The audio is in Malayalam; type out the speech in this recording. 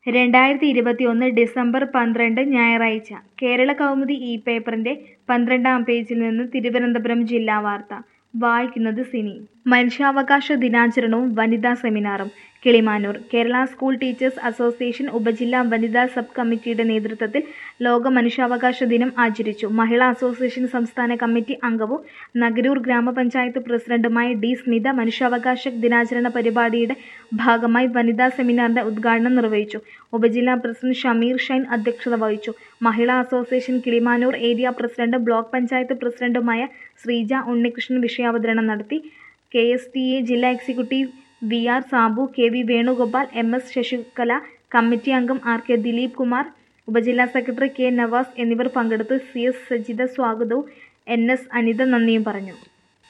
രണ്ടായിരത്തി ഇരുപത്തിയൊന്ന് ഡിസംബർ പന്ത്രണ്ട് ഞായറാഴ്ച കേരള കൗമുദി ഈ പേപ്പറിന്റെ പന്ത്രണ്ടാം പേജിൽ നിന്ന് തിരുവനന്തപുരം ജില്ലാ വാർത്ത വായിക്കുന്നത് സിനി മനുഷ്യാവകാശ ദിനാചരണവും വനിതാ സെമിനാറും Kilimanoor Kerala school teachers association ഉപജില്ലാ വനിതാ സബ് കമ്മിറ്റിയുടെ നേതൃത്വത്തിൽ ലോക മനുഷ്യാവകാശ ദിനം ആചരിച്ചു മഹിളാ അസോസിയേഷൻ സംസ്ഥാന കമ്മിറ്റി അംഗവും നഗരൂർ ഗ്രാമപഞ്ചായത്ത് പ്രസിഡന്റുമായ ഡി സ്മിത മനുഷ്യാവകാശ ദിനാചരണ പരിപാടിയുടെ ഭാഗമായി വനിതാ സെമിനാറിന്റെ ഉദ്ഘാടനം നിർവഹിച്ചു ഉപജില്ലാ പ്രസിഡന്റ് ഷമീർ ഷൈൻ അധ്യക്ഷത വഹിച്ചു Mahila association Kilimanoor area president block panchayat പ്രസിഡന്റുമായ ശ്രീജ ഉണ്ണികൃഷ്ണൻ വിഷയാവതരണം നടത്തി കെ എസ് ടി എ ജില്ലാ executive V R Sabu K V Venugopal M S Sasikala committee അംഗം ആർ കെ ദിലീപ് കുമാർ ഉപജില്ലാ സെക്രട്ടറി കെ നവാസ് എന്നിവർ പങ്കെടുത്തു സി എസ് സജിത സ്വാഗതവും എൻ എസ് അനിത നന്ദിയും പറഞ്ഞു